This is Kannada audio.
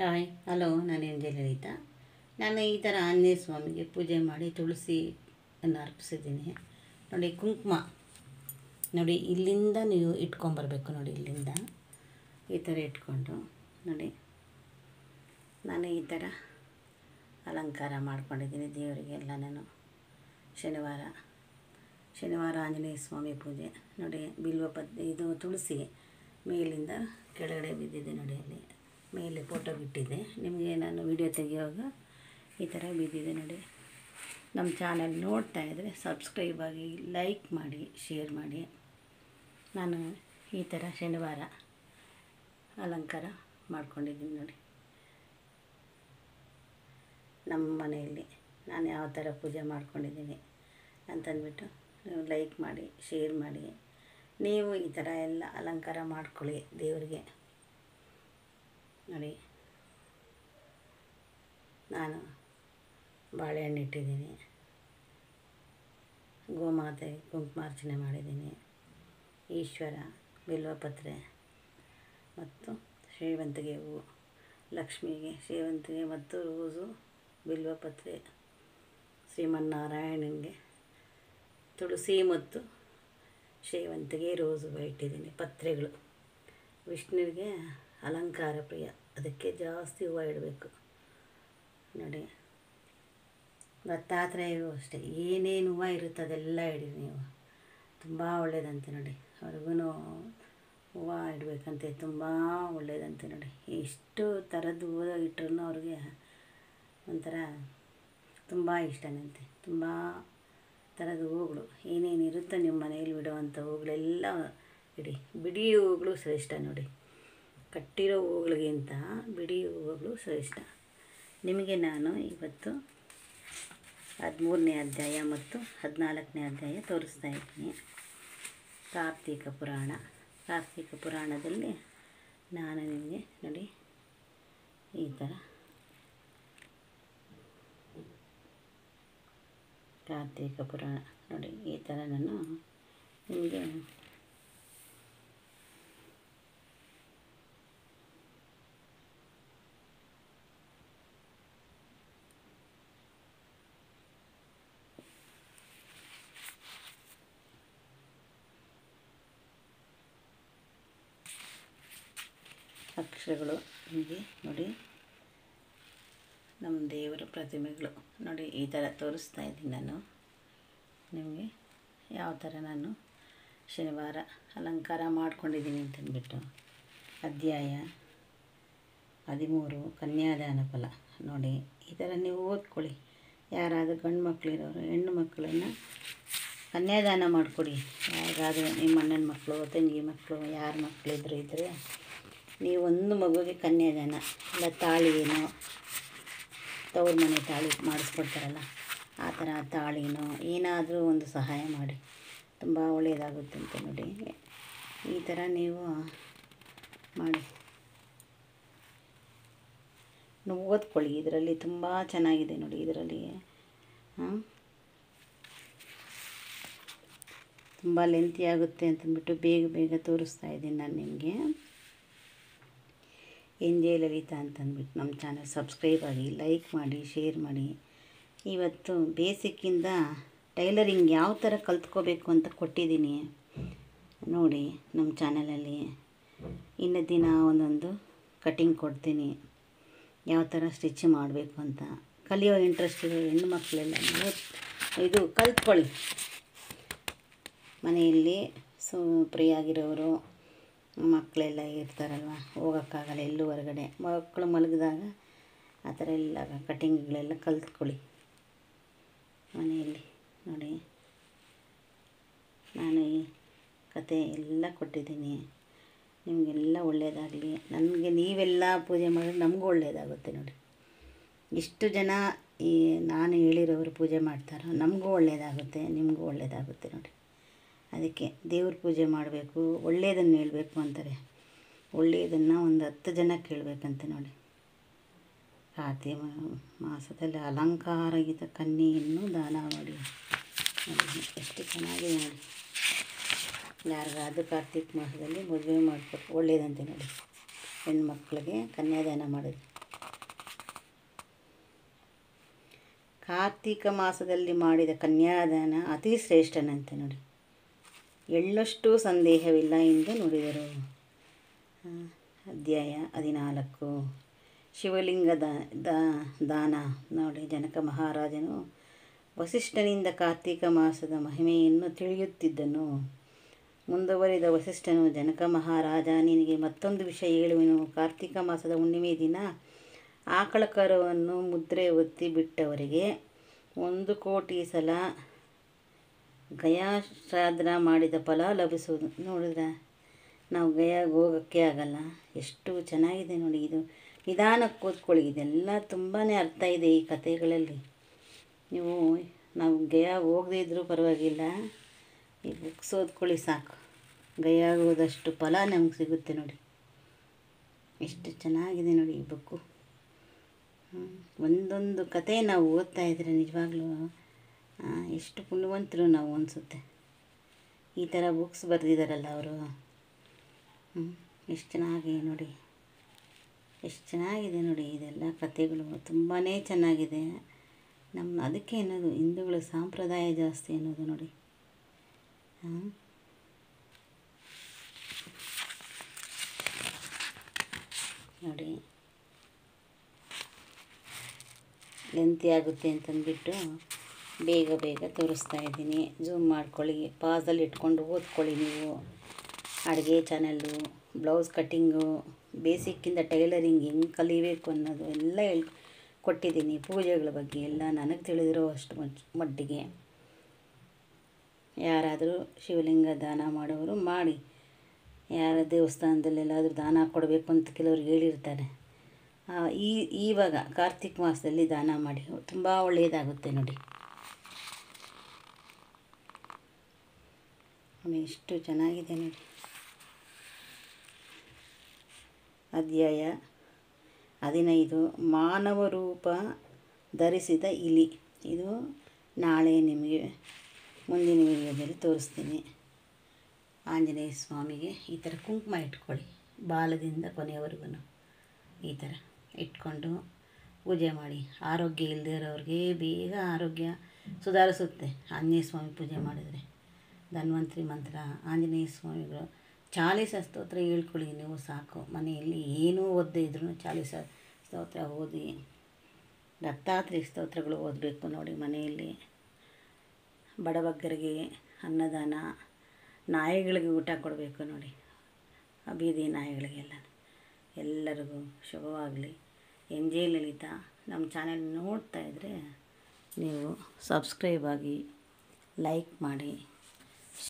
ಹಾಯ್ ಹಲೋ ನಾನು ಎಂಜೆ ಲಲಿತಾ ನಾನು ಈ ಥರ ಆಂಜನೇಯ ಸ್ವಾಮಿಗೆ ಪೂಜೆ ಮಾಡಿ ತುಳಸಿ ಅನ್ನು ಅರ್ಪಿಸಿದ್ದೀನಿ ನೋಡಿ ಕುಂಕುಮ ನೋಡಿ ಇಲ್ಲಿಂದ ನೀವು ಇಟ್ಕೊಂಬರ್ಬೇಕು ನೋಡಿ ಇಲ್ಲಿಂದ ಈ ಥರ ಇಟ್ಕೊಂಡು ನೋಡಿ ನಾನು ಈ ಥರ ಅಲಂಕಾರ ಮಾಡ್ಕೊಂಡಿದ್ದೀನಿ ದೇವರಿಗೆಲ್ಲ ನಾನು ಶನಿವಾರ ಶನಿವಾರ ಆಂಜನೇಯ ಸ್ವಾಮಿ ಪೂಜೆ ನೋಡಿ ಬಿಲ್ವ ಪದ್ ಇದು ತುಳಸಿ ಮೇಲಿಂದ ಕೆಳಗಡೆ ಬಿದ್ದಿದೆ ನೋಡಿ ಅಲ್ಲಿ ಮೇಲೆ ಫೋಟೋ ಬಿಟ್ಟಿದ್ದೆ ನಿಮಗೆ ನಾನು ವಿಡಿಯೋ ತೆಗೆಯುವಾಗ ಈ ಥರ ಬಿದ್ದಿದೆ ನೋಡಿ ನಮ್ಮ ಚಾನಲ್ ನೋಡ್ತಾ ಇದ್ದರೆ ಸಬ್ಸ್ಕ್ರೈಬ್ ಆಗಿ ಲೈಕ್ ಮಾಡಿ ಶೇರ್ ಮಾಡಿ ನಾನು ಈ ಥರ ಶನಿವಾರ ಅಲಂಕಾರ ಮಾಡ್ಕೊಂಡಿದ್ದೀನಿ ನೋಡಿ ನಮ್ಮ ಮನೆಯಲ್ಲಿ ನಾನು ಯಾವ ಥರ ಪೂಜೆ ಮಾಡ್ಕೊಂಡಿದ್ದೀನಿ ಅಂತಂದ್ಬಿಟ್ಟು ನೀವು ಲೈಕ್ ಮಾಡಿ ಶೇರ್ ಮಾಡಿ ನೀವು ಈ ಥರ ಎಲ್ಲ ಅಲಂಕಾರ ಮಾಡ್ಕೊಳ್ಳಿ ದೇವರಿಗೆ ನೋಡಿ ನಾನು ಬಾಳೆಹಣ್ಣು ಇಟ್ಟಿದ್ದೀನಿ ಗೋಮಾತೆ ಕುಂಕುಮಾರ್ಚನೆ ಮಾಡಿದ್ದೀನಿ ಈಶ್ವರ ಬಿಲ್ವಪತ್ರೆ ಮತ್ತು ಸೇವಂತಿಗೆ ಹೂವು ಲಕ್ಷ್ಮಿಗೆ ಸೇವಂತಿಗೆ ಮತ್ತು ರೋಸು ಬಿಲ್ವಪತ್ರೆ ಶ್ರೀಮನ್ನಾರಾಯಣನಿಗೆ ತುಳಸಿ ಮತ್ತು ಸೇವಂತಿಗೆ ರೋಸು ಇಟ್ಟಿದ್ದೀನಿ ಪತ್ರೆಗಳು ವಿಷ್ಣುವಿಗೆ ಅಲಂಕಾರ ಪ್ರಿಯ ಅದಕ್ಕೆ ಜಾಸ್ತಿ ಹೂವು ಇಡಬೇಕು ನೋಡಿ ದತ್ತಾತ್ರೇಯಗೂ ಅಷ್ಟೇ ಏನೇನು ಹೂವು ಇರುತ್ತೆ ಅದೆಲ್ಲ ಇಡೀರಿ ನೀವು ತುಂಬ ಒಳ್ಳೆಯದಂತೆ ನೋಡಿ ಅವ್ರಿಗೂ ಹೂವು ಇಡಬೇಕಂತೆ ತುಂಬ ಒಳ್ಳೆಯದಂತೆ ನೋಡಿ ಎಷ್ಟು ಥರದ್ದು ಹೂವು ಇಟ್ಟರು ಅವ್ರಿಗೆ ಒಂಥರ ತುಂಬ ಇಷ್ಟನಂತೆ ತುಂಬ ಥರದ ಹೂವುಗಳು ಏನೇನು ಇರುತ್ತೋ ನಿಮ್ಮ ಮನೆಯಲ್ಲಿ ಬಿಡುವಂಥ ಹೂವುಗಳೆಲ್ಲ ಇಡಿ ಬಿಡಿ ಹೂವುಗಳು ಶ್ರೇಷ್ಠ ನೋಡಿ ಕಟ್ಟಿರೋ ಹೂವುಗಳಿಗಿಂತ ಬಿಡಿ ಹೂವುಗಳು ಶ್ರೇಷ್ಠ ನಿಮಗೆ ನಾನು ಇವತ್ತು ಹದಿಮೂರನೇ ಅಧ್ಯಾಯ ಮತ್ತು ಹದಿನಾಲ್ಕನೇ ಅಧ್ಯಾಯ ತೋರಿಸ್ತಾ ಇದ್ದೀನಿ ಕಾರ್ತೀಕ ಪುರಾಣ ಕಾರ್ತೀಕ ಪುರಾಣದಲ್ಲಿ ನಾನು ನಿಮಗೆ ನೋಡಿ ಈ ಥರ ಕಾರ್ತೀಕ ಪುರಾಣ ನೋಡಿ ಈ ಥರ ನಾನು ನಿಮಗೆ ಅಕ್ಷರಗಳು ನಿಮಗೆ ನೋಡಿ ನಮ್ಮ ದೇವರ ಪ್ರತಿಮೆಗಳು ನೋಡಿ ಈ ಥರ ತೋರಿಸ್ತಾ ಇದ್ದೀನಿ ನಾನು ನಿಮಗೆ ಯಾವ ಥರ ನಾನು ಶನಿವಾರ ಅಲಂಕಾರ ಮಾಡ್ಕೊಂಡಿದ್ದೀನಿ ಅಂತಂದ್ಬಿಟ್ಟು ಅಧ್ಯಾಯ ಹದಿಮೂರು ಕನ್ಯಾದಾನ ಫಲ ನೋಡಿ ಈ ಥರ ನೀವು ಓದ್ಕೊಳ್ಳಿ ಯಾರಾದರೂ ಗಂಡು ಮಕ್ಕಳಿರೋರು ಹೆಣ್ಣು ಮಕ್ಕಳನ್ನು ಕನ್ಯಾದಾನ ಮಾಡಿಕೊಡಿ ಯಾರಿಗಾದರೂ ನಿಮ್ಮ ಅಣ್ಣನ ಮಕ್ಕಳು ತಂಗಿ ಮಕ್ಕಳು ಯಾರ ಮಕ್ಕಳಿದ್ರು ಇದ್ದರೆ ನೀವು ಒಂದು ಮಗುವಿಗೆ ಕನ್ಯಾದಾನ ಇಲ್ಲ ತಾಳಿನೋ ತವ್ರ ಮನೆ ತಾಳಿ ಮಾಡಿಸ್ಕೊಡ್ತಾರಲ್ಲ ಆ ಥರ ತಾಳಿನೋ ಏನಾದರೂ ಒಂದು ಸಹಾಯ ಮಾಡಿ ತುಂಬ ಒಳ್ಳೆಯದಾಗುತ್ತೆ ಅಂತ ನೋಡಿ ಈ ಥರ ನೀವು ಮಾಡಿ ನೀವು ಓದ್ಕೊಳ್ಳಿ ಇದರಲ್ಲಿ ತುಂಬ ಚೆನ್ನಾಗಿದೆ ನೋಡಿ ಇದರಲ್ಲಿ ಹಾಂ ತುಂಬ ಲೆಂತಿ ಆಗುತ್ತೆ ಅಂತಂದ್ಬಿಟ್ಟು ಬೇಗ ಬೇಗ ತೋರಿಸ್ತಾ ಇದ್ದೀನಿ ನಾನು ನಿಮಗೆ ಎಂಜೆ ಲಲಿತಾ ಅಂತಂದ್ಬಿಟ್ಟು ನಮ್ಮ ಚಾನಲ್ ಸಬ್ಸ್ಕ್ರೈಬ್ ಆಗಿ ಲೈಕ್ ಮಾಡಿ ಶೇರ್ ಮಾಡಿ ಇವತ್ತು ಬೇಸಿಕ್ಕಿಂದ ಟೈಲರಿಂಗ್ ಯಾವ ಥರ ಕಲ್ತ್ಕೋಬೇಕು ಅಂತ ಕೊಟ್ಟಿದ್ದೀನಿ ನೋಡಿ ನಮ್ಮ ಚಾನಲಲ್ಲಿ ಇನ್ನು ದಿನ ಒಂದೊಂದು ಕಟಿಂಗ್ ಕೊಡ್ತೀನಿ ಯಾವ ಥರ ಸ್ಟಿಚ್ ಮಾಡಬೇಕು ಅಂತ ಕಲಿಯೋ ಇಂಟ್ರೆಸ್ಟ್ ಇರೋ ಹೆಣ್ಣು ಮಕ್ಕಳೆಲ್ಲ ನೀವು ಇದು ಕಲ್ತ್ಕೊಳ್ಳಿ ಮನೆಯಲ್ಲಿ ಸು ಫ್ರೀ ಆಗಿರೋರು ಮಕ್ಕಳೆಲ್ಲ ಇರ್ತಾರಲ್ವ ಹೋಗೋಕ್ಕಾಗಲ್ಲ ಎಲ್ಲೂ ಹೊರಗಡೆ ಮಕ್ಕಳು ಮಲಗಿದಾಗ ಆ ಥರ ಎಲ್ಲ ಕಟಿಂಗ್ಗಳೆಲ್ಲ ಕಲ್ತ್ಕೊಳ್ಳಿ ಮನೆಯಲ್ಲಿ ನೋಡಿ ನಾನು ಈ ಕತೆ ಎಲ್ಲ ಕೊಟ್ಟಿದ್ದೀನಿ ನಿಮಗೆಲ್ಲ ಒಳ್ಳೆಯದಾಗಲಿ ನನಗೆ ನೀವೆಲ್ಲ ಪೂಜೆ ಮಾಡಿದ್ರೆ ನಮಗೂ ಒಳ್ಳೆಯದಾಗುತ್ತೆ ನೋಡಿ ಇಷ್ಟು ಜನ ಈ ನಾನು ಹೇಳಿರೋರು ಪೂಜೆ ಮಾಡ್ತಾರೋ ನಮಗೂ ಒಳ್ಳೆಯದಾಗುತ್ತೆ ನಿಮಗೂ ಒಳ್ಳೆಯದಾಗುತ್ತೆ ನೋಡಿ ಅದಕ್ಕೆ ದೇವ್ರ ಪೂಜೆ ಮಾಡಬೇಕು ಒಳ್ಳೆಯದನ್ನು ಹೇಳಬೇಕು ಅಂತಾರೆ ಒಳ್ಳೆಯದನ್ನು ಒಂದು ಹತ್ತು ಜನ ಕೇಳಬೇಕಂತೆ ನೋಡಿ ಕಾರ್ತಿಕ ಮಾಸದಲ್ಲಿ ಅಲಂಕಾರಯುತ ಕನ್ಯೆಯನ್ನು ದಾನ ಮಾಡಿ ನೋಡಿ ಎಷ್ಟು ಚೆನ್ನಾಗಿದೆ ನೋಡಿ ಯಾರಿಗಾದ್ರೂ ಕಾರ್ತಿಕ ಮಾಸದಲ್ಲಿ ಮದುವೆ ಮಾಡಿಕೊಟ್ಟು ಒಳ್ಳೆಯದಂತೆ ನೋಡಿ ಹೆಣ್ಮಕ್ಳಿಗೆ ಕನ್ಯಾದಾನ ಮಾಡೋದು ಕಾರ್ತೀಕ ಮಾಸದಲ್ಲಿ ಮಾಡಿದ ಕನ್ಯಾದಾನ ಅತಿ ಶ್ರೇಷ್ಠನಂತೆ ನೋಡಿ ಎಳ್ಳಷ್ಟು ಸಂದೇಹವಿಲ್ಲ ಎಂದು ನುಡಿದರು ಆ, ಅಧ್ಯಾಯ ಹದಿನಾಲ್ಕು ಶಿವಲಿಂಗ ದಾ- ದಾ- ದಾನ ನೋಡಿ ಜನಕ ಮಹಾರಾಜನು ವಸಿಷ್ಠನಿಂದ ಕಾರ್ತೀಕ ಮಾಸದ ಮಹಿಮೆಯನ್ನು ತಿಳಿಯುತ್ತಿದ್ದನು ಮುಂದುವರಿದ ವಸಿಷ್ಠನು ಜನಕ ಮಹಾರಾಜ ನಿನಗೆ ಮತ್ತೊಂದು ವಿಷಯ ಹೇಳುವೆನು ಕಾರ್ತೀಕ ಮಾಸದ ಹುಣ್ಣಿಮೆ ದಿನ ಆಕಳ ಕರುವನ್ನು ಮುದ್ರೆ ಒತ್ತಿ ಬಿಟ್ಟವರಿಗೆ ಒಂದು ಕೋಟಿ ಸಲ ಗಯಾಶ್ರಾದ್ದ ಮಾಡಿದ ಫಲ ಲಭಿಸುವುದು ನೋಡಿದ್ರೆ ನಾವು ಗಯಾಗೆ ಹೋಗೋಕ್ಕೆ ಆಗಲ್ಲ ಎಷ್ಟು ಚೆನ್ನಾಗಿದೆ ನೋಡಿ ಇದು ನಿಧಾನಕ್ಕೆ ಓದ್ಕೊಳ್ಳಿ ಇದೆಲ್ಲ ತುಂಬಾ ಅರ್ಥ ಇದೆ ಈ ಕಥೆಗಳಲ್ಲಿ ನೀವು ನಾವು ಗಯಾ ಹೋಗದೇ ಇದ್ದರೂ ಪರವಾಗಿಲ್ಲ ಈ ಬುಕ್ಸ್ ಓದ್ಕೊಳ್ಳಿ ಸಾಕು ಗಯಾಗೆ ಹೋದಷ್ಟು ಫಲ ನಮ್ಗೆ ಸಿಗುತ್ತೆ ನೋಡಿ ಎಷ್ಟು ಚೆನ್ನಾಗಿದೆ ನೋಡಿ ಈ ಬುಕ್ಕು ಹ್ಮ್. ಒಂದೊಂದು ಕತೆ ನಾವು ಓದ್ತಾ ಇದ್ರೆ ನಿಜವಾಗ್ಲೂ ಆ, ಎಷ್ಟು ಪುಣ್ಯವಂತರು ನಾವು ಅನಿಸುತ್ತೆ ಈ ಥರ ಬುಕ್ಸ್ ಬರೆದಿದ್ದಾರಲ್ಲ ಅವರು ಎಷ್ಟು ಚೆನ್ನಾಗಿ ನೋಡಿ ಎಷ್ಟು ಚೆನ್ನಾಗಿದೆ ನೋಡಿ ಇದೆಲ್ಲ ಕಥೆಗಳು ತುಂಬಾ ಚೆನ್ನಾಗಿದೆ ನಮ್ಮ ಅದಕ್ಕೆ ಅನ್ನೋದು ಹಿಂದೂಗಳ ಸಂಪ್ರದಾಯ ಜಾಸ್ತಿ ಅನ್ನೋದು ನೋಡಿ ಹಾಂ ನೋಡಿ ಲೆಂತಿ ಆಗುತ್ತೆ ಅಂತಂದ್ಬಿಟ್ಟು ಬೇಗ ಬೇಗ ತೋರಿಸ್ತಾ ಇದ್ದೀನಿ ಝೂಮ್ ಮಾಡ್ಕೊಳ್ಳಿ ಪಾಸಲ್ಲಿ ಇಟ್ಕೊಂಡು ಓದ್ಕೊಳ್ಳಿ ನೀವು ಅಡುಗೆ ಚಾನಲ್ಲು ಬ್ಲೌಸ್ ಕಟ್ಟಿಂಗು ಬೇಸಿಕ್ಕಿಂದ ಟೈಲರಿಂಗ್ ಹೆಂಗೆ ಕಲಿಬೇಕು ಅನ್ನೋದು ಎಲ್ಲ ಹೇಳ್ ಕೊಟ್ಟಿದ್ದೀನಿ ಪೂಜೆಗಳ ಬಗ್ಗೆ ಎಲ್ಲ ನನಗೆ ತಿಳಿದಿರೋ ಅಷ್ಟು ಮಟ್ ಮಟ್ಟಿಗೆ ಯಾರಾದರೂ ಶಿವಲಿಂಗ ದಾನ ಮಾಡೋರು ಮಾಡಿ ಯಾರ ದೇವಸ್ಥಾನದಲ್ಲೆಲ್ಲಾದರೂ ದಾನ ಕೊಡಬೇಕು ಅಂತ ಕೆಲವ್ರು ಹೇಳಿರ್ತಾರೆ ಆ, ಈ ಈವಾಗ ಕಾರ್ತಿಕ್ ಮಾಸದಲ್ಲಿ ದಾನ ಮಾಡಿ ತುಂಬ ಒಳ್ಳೆಯದಾಗುತ್ತೆ ನೋಡಿ ನೋಡಿ, ಎಷ್ಟು ಚೆನ್ನಾಗಿದೆ ನೋಡಿ ಅಧ್ಯಾಯ ಹದಿನೈದು ಮಾನವ ರೂಪ ಧರಿಸಿದ ಇಲಿ ಇದು ನಾಳೆ ನಿಮಗೆ ಮುಂದಿನ ವಿಡಿಯೋದಲ್ಲಿ ತೋರಿಸ್ತೀನಿ ಆಂಜನೇಯ ಸ್ವಾಮಿಗೆ ಈ ಥರ ಕುಂಕುಮ ಇಟ್ಕೊಳ್ಳಿ ಬಾಲದಿಂದ ಕೊನೆಯವರೆಗೂ ಈ ಥರ ಇಟ್ಕೊಂಡು ಪೂಜೆ ಮಾಡಿ ಆರೋಗ್ಯ ಇಲ್ಲದೆ ಇರೋರಿಗೆ ಬೇಗ ಆರೋಗ್ಯ ಸುಧಾರಿಸುತ್ತೆ ಆಂಜನೇಯ ಸ್ವಾಮಿ ಪೂಜೆ ಮಾಡಿದರೆ ಧನ್ವಂತರಿ ಮಂತ್ರ ಆಂಜನೇಯ ಸ್ವಾಮಿಗಳು ಚಾಲೀಸ ಸ್ತೋತ್ರ ಹೇಳ್ಕೊಳ್ಳಿ ನೀವು ಸಾಕು ಮನೆಯಲ್ಲಿ ಏನೂ ಓದದೇ ಇದ್ರೂ ಚಾಲೀಸ ಸ್ತೋತ್ರ ಓದಿ ದತ್ತಾತ್ರೇಯ ಸ್ತೋತ್ರಗಳು ಓದಬೇಕು ನೋಡಿ ಮನೆಯಲ್ಲಿ ಬಡಬಗ್ಗರಿಗೆ ಅನ್ನದಾನ ನಾಯಿಗಳಿಗೆ ಊಟ ಕೊಡಬೇಕು ನೋಡಿ ಆ ಬೀದಿ ನಾಯಿಗಳಿಗೆಲ್ಲ ಎಲ್ಲರಿಗೂ ಶುಭವಾಗಲಿ ಎನ್ ಜೆ ಲಲಿತಾ ನಮ್ಮ ಚಾನೆಲ್ ನೋಡ್ತಾ ಇದ್ದರೆ ನೀವು ಸಬ್ಸ್ಕ್ರೈಬ್ ಆಗಿ ಲೈಕ್ ಮಾಡಿ